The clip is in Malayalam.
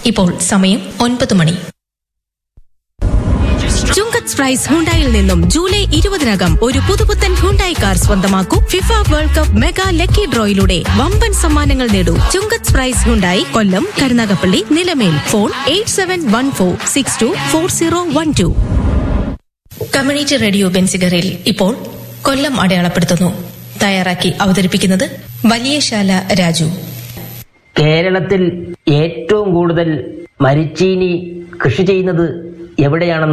ഇപ്പോൾ സമയം ഒൻപത് മണി ചുങ്കത്ത് പ്രൈസ് ഹുണ്ടായിൽ നിന്നും ജൂലൈ ഇരുപതിനകം ഒരു പുതുപുത്തൻ ഹുണ്ടായി കാർ സ്വന്തമാക്കൂ FIFA world cup mega lucky ഡ്രോയിലൂടെ വമ്പൻ സമ്മാനങ്ങൾ നേടൂ Chungath prize Hyundai Kollam Karunagappally Nilamel phone eight seven one four six two four zero one two community radio ബെൻസിഗറിൽ ഇപ്പോൾ കൊല്ലം അടയാളപ്പെടുത്തുന്നു തയ്യാറാക്കി അവതരിപ്പിക്കുന്നത് വലിയശാല രാജു കേരളത്തിൽ ഏറ്റവും കൂടുതൽ മരിച്ചീനി കൃഷി ചെയ്യുന്നത് എവിടെയാണെന്ന്